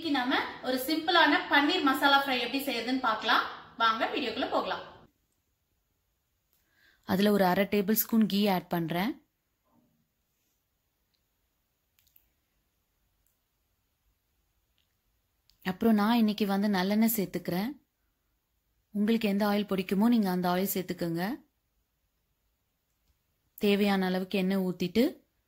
இன்னைக்கு நம்ம ஒரு சிம்பிளான பன்னீர் மசாலா ஃப்ரை எப்படி செய்யறதுன்னு பார்க்கலாம் வாங்க வீடியோக்குள்ள போகலாம் அதில் ஒரு அரை டேபிள் ஸ்பூன் கீ ஆட் பண்ணுறேன் அப்புறம் நான் இன்னைக்கு வந்து நல்லெண்ணெய் சேர்த்துக்கிறேன் உங்களுக்கு எந்த ஆயில் பிடிக்குமோ நீங்கள் அந்த ஆயில் சேர்த்துக்கோங்க தேவையான அளவுக்கு எண்ணெய் ஊற்றிட்டு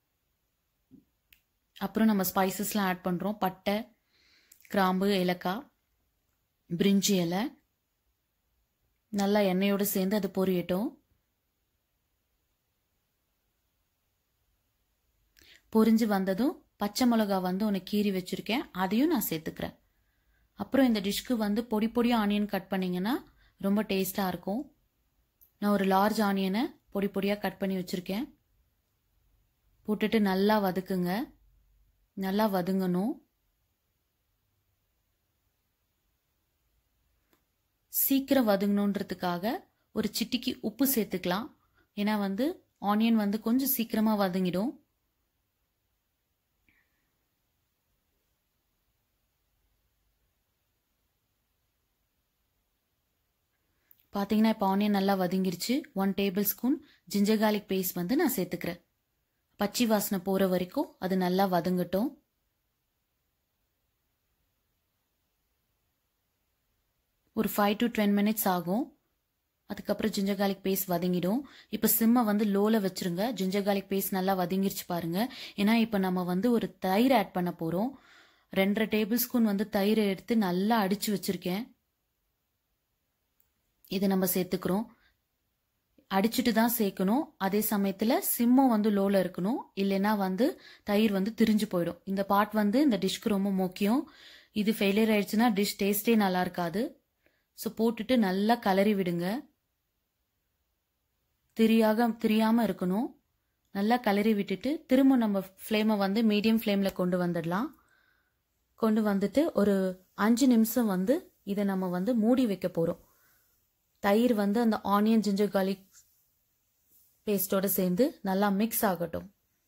அப்புறம் நம்ம ஸ்பைசஸ்லாம் ஆட் பண்ணுறோம் பட்டை கிராம்பு ஏலக்காய் பிரிஞ்சி இலை நல்லா எண்ணெயோடு சேர்ந்து அது பொரியட்டும் பொரிஞ்சு வந்ததும் பச்சை மிளகா வந்து ஒன்று கீறி வச்சுருக்கேன் அதையும் நான் சேர்த்துக்கிறேன் அப்புறம் இந்த டிஷ்க்கு வந்து பொடி பொடியாக ஆனியன் கட் பண்ணிங்கன்னா ரொம்ப டேஸ்ட்டாக இருக்கும் நான் ஒரு லார்ஜ் ஆனியனை பொடி பொடியாக கட் பண்ணி வச்சுருக்கேன் போட்டுட்டு நல்லா வதக்குங்க நல்லா வதங்கணும் சீக்கிரம் வதங்கணுன்றதுக்காக ஒரு சிட்டிக்கு உப்பு சேர்த்துக்கலாம் ஏன்னா வந்து ஆனியன் வந்து கொஞ்சம் சீக்கிரமாக வதங்கிடும் பார்த்தீங்கன்னா இப்போ ஆனியன் நல்லா வதங்கிருச்சு one tablespoon ginger garlic paste வந்து நான் சேர்த்துக்கிறேன் பச்சை வாசனை போகிற வரைக்கும் அது நல்லா வதங்கட்டும் ஒரு ஃபைவ் டு டென் மினிட்ஸ் ஆகும் அதுக்கப்புறம் ஜிஞ்சர் கார்லிக் பேஸ்ட் வதங்கிடும் இப்போ சிம்மை வந்து லோவில் வச்சுருங்க ஜிஞ்சர் கார்லிக் பேஸ்ட் நல்லா வதங்கிருச்சு பாருங்க ஏன்னா இப்போ நம்ம வந்து ஒரு தயிர் ஆட் பண்ண போகிறோம் ரெண்டரை டேபிள் ஸ்பூன் வந்து தயிர் எடுத்து நல்லா அடித்து வச்சுருக்கேன் இதை நம்ம சேர்த்துக்கிறோம் அடிச்சுட்டு தான் சேர்க்கணும் அதே சமயத்தில் சிம்மும் வந்து லோவில் இருக்கணும் இல்லைன்னா வந்து தயிர் வந்து திரிஞ்சு போயிடும் இந்த பார்ட் வந்து இந்த டிஷ்க்கு ரொம்ப முக்கியம் இது ஃபெயிலியர் ஆயிடுச்சுன்னா டிஷ் டேஸ்டே நல்லா இருக்காது ஸோ போட்டுட்டு நல்லா கலரி விடுங்க திரியாக திரியாமல் இருக்கணும் நல்லா கலரி விட்டுட்டு திரும்ப நம்ம ஃப்ளேமை வந்து மீடியம் ஃப்ளேமில் கொண்டு வந்துடலாம் கொண்டு வந்துட்டு ஒரு அஞ்சு நிமிஷம் வந்து இதை நம்ம வந்து மூடி வைக்க போகிறோம் தயிர் வந்து அந்த ஆனியன் ஜிஞ்சர் கார்லிக் பேஸ்டோட சேர்ந்து நல்லா மிக்ஸ் ஆகட்டும்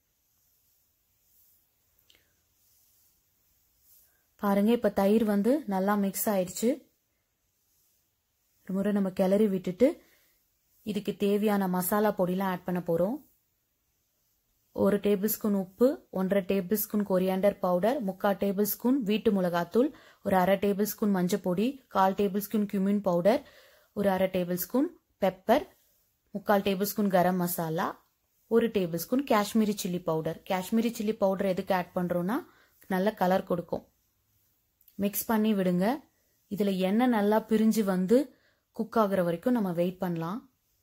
பாருங்க இப்போ தயிர் வந்து நல்லா மிக்ஸ் ஆயிடுச்சு ஒரு முறை நம்ம கிளறி விட்டுட்டு இதுக்கு தேவையான மசாலா பொடிலாம் ஆட் பண்ண போகிறோம் ஒரு டேபிள் ஸ்பூன் உப்பு ஒன்றரை டேபிள் ஸ்பூன் கொரியாண்டர் பவுடர் முக்கால் டேபிள் ஸ்பூன் வீட்டு மிளகாத்தூள் ஒரு அரை டேபிள் ஸ்பூன் மஞ்சள் பொடி கால் டேபிள் ஸ்பூன் கியூமின் பவுடர் ஒரு அரை டேபிள் ஸ்பூன் பெப்பர் முக்கால் டேபிள் ஸ்பூன் கரம் மசாலா ஒரு tablespoon Kashmiri chilli powder Kashmiri chilli powder எதுக்கு ஆட் பண்ணுறோன்னா நல்ல கலர் கொடுக்கும் மிக்ஸ் பண்ணி விடுங்க இதில் எண்ணெய் நல்லா பிரிஞ்சு வந்து குக் ஆகுற வரைக்கும் நம்ம வெயிட் பண்ணலாம்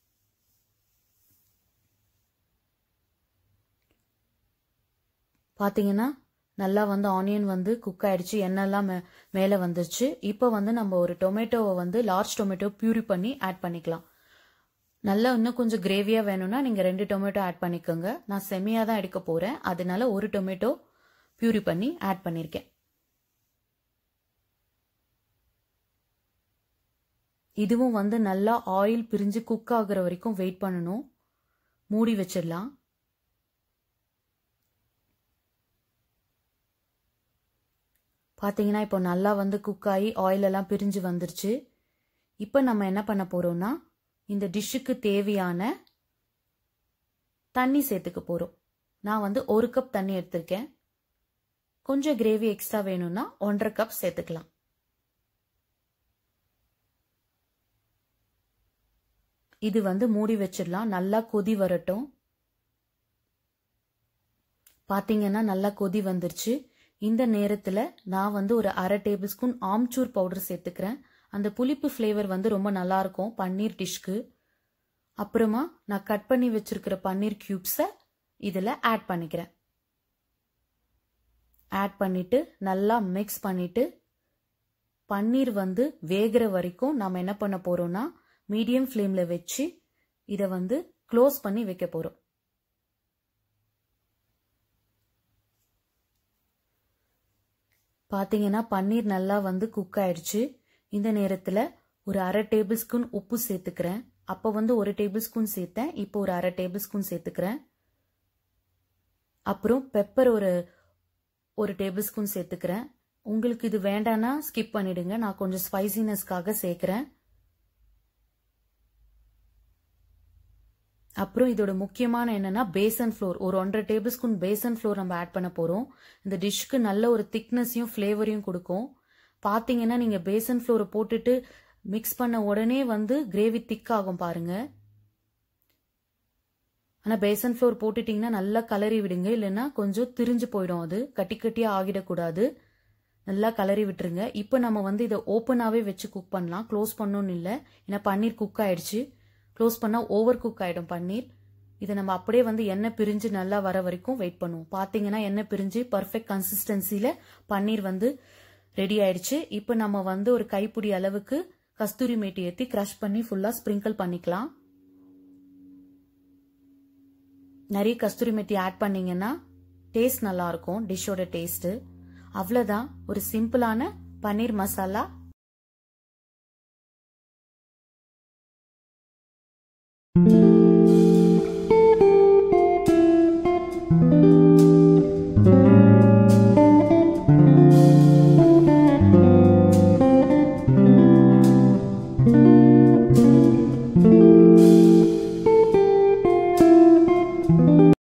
பார்த்தீங்கன்னா நல்லா வந்து ஆனியன் வந்து குக் ஆயிடுச்சு எண்ணெய்லாம் மே மேலே வந்துருச்சு இப்போ வந்து நம்ம ஒரு டொமேட்டோவை வந்து லார்ஜ் டொமேட்டோ பியூரி பண்ணி ஆட் பண்ணிக்கலாம் நல்லா இன்னும் கொஞ்சம் கிரேவியாக வேணும்னா நீங்கள் ரெண்டு டொமேட்டோ ஆட் பண்ணிக்கோங்க நான் செமியாக தான் எடுக்க போகிறேன் அதனால ஒரு டொமேட்டோ பியூரி பண்ணி ஆட் பண்ணியிருக்கேன் இதுவும் வந்து நல்லா ஆயில் பிரிஞ்சு குக் ஆகுற வரைக்கும் வெயிட் பண்ணணும் மூடி வச்சிடலாம் பார்த்தீங்கன்னா இப்போ நல்லா வந்து குக் ஆகி ஆயிலெல்லாம் பிரிஞ்சு வந்துருச்சு இப்போ நம்ம என்ன பண்ண போகிறோம்னா இந்த டிஷ்ஷுக்கு தேவையான தண்ணி சேர்த்துக்க போகிறோம் நான் வந்து ஒரு கப் தண்ணி எடுத்திருக்கேன் கொஞ்சம் கிரேவி எக்ஸ்ட்ரா வேணும்னா ஒன்றரை கப் சேர்த்துக்கலாம் இது வந்து மூடி வச்சிடலாம் நல்லா கொதி வரட்டும் பார்த்தீங்கன்னா நல்லா கொதி வந்துருச்சு இந்த நேரத்தில் நான் வந்து ஒரு அரை டேபிள் ஸ்பூன் ஆம்ச்சூர் பவுடர் சேர்த்துக்கிறேன் அந்த புளிப்பு ஃப்ளேவர் வந்து ரொம்ப நல்லா இருக்கும் பன்னீர் டிஷ்க்கு அப்புறமா நான் கட் பண்ணி வச்சிருக்கிற பன்னீர் கியூப்ஸை இதில் ஆட் பண்ணிக்கிறேன் ஆட் பண்ணிட்டு நல்லா மிக்ஸ் பண்ணிட்டு பன்னீர் வந்து வேகிற வரைக்கும் நம்ம என்ன பண்ண போறோம்னா மீடியம் ஃப்ளேமில் வச்சு இதை வந்து க்ளோஸ் பண்ணி வைக்க போகிறோம் பார்த்தீங்கன்னா பன்னீர் நல்லா வந்து குக் ஆயிடுச்சு இந்த நேரத்தில் ஒரு அரை டேபிள் ஸ்பூன் உப்பு சேர்த்துக்கிறேன் அப்போ வந்து ஒரு டேபிள் ஸ்பூன் சேர்த்தேன் இப்போ ஒரு அரை டேபிள் ஸ்பூன் சேர்த்துக்கிறேன் அப்புறம் பெப்பர் ஒரு ஒரு டேபிள் ஸ்பூன் சேர்த்துக்கிறேன் உங்களுக்கு இது வேண்டானா ஸ்கிப் பண்ணிடுங்க நான் கொஞ்சம் ஸ்பைசினஸ்க்காக சேர்க்கிறேன் அப்புறம் இதோட முக்கியமான என்னன்னா பேசன் ஃப்ளோர் ஒரு ஒன்றரை டேபிள் ஸ்பூன் பேசன் ஃப்ளோர் நம்ம ஆட் பண்ண போறோம் இந்த டிஷ்க்கு நல்ல ஒரு திக்னஸையும் ஃப்ளேவரையும் கொடுக்கும் பாத்தீங்கன்னா நீங்க பேசன் ஃப்ளோரை போட்டுட்டு மிக்ஸ் பண்ண உடனே வந்து கிரேவி திக் ஆகும் பாருங்க ஆனா பேசன் ஃப்ளோர் போட்டுட்டீங்கன்னா நல்லா கலரி விடுங்க இல்லைன்னா கொஞ்சம் திரிஞ்சு போயிடும் அது கட்டி கட்டியா ஆகிடக்கூடாது நல்லா கலரி விட்டுருங்க இப்போ நம்ம வந்து இதை ஓப்பனாகவே வச்சு குக் பண்ணலாம் க்ளோஸ் பண்ணணும்னு இல்லை ஏன்னா பன்னீர் குக் ஆயிடுச்சு க்ளோஸ் பண்ணால் ஓவர் குக் ஆகிடும் பன்னீர் இதை நம்ம அப்படியே வந்து எண்ணெய் பிரிஞ்சு நல்லா வர வரைக்கும் வெயிட் பண்ணுவோம் பார்த்தீங்கன்னா எண்ணெய் பிரிஞ்சு பர்ஃபெக்ட் கன்சிஸ்டன்சியில் பன்னீர் வந்து ரெடி ஆயிடுச்சு இப்போ நம்ம வந்து ஒரு கைப்பிடி அளவுக்கு கஸ்தூரி மேட்டி ஏற்றி க்ரஷ் பண்ணி ஃபுல்லாக ஸ்ப்ரிங்கிள் பண்ணிக்கலாம் நிறைய கஸ்தூரி மெத்தி ஆட் பண்ணீங்கன்னா டேஸ்ட் நல்லா இருக்கும் டிஷ்ஷோட டேஸ்ட் அவ்வளவுதான் ஒரு சிம்பிளான பன்னீர் மசாலா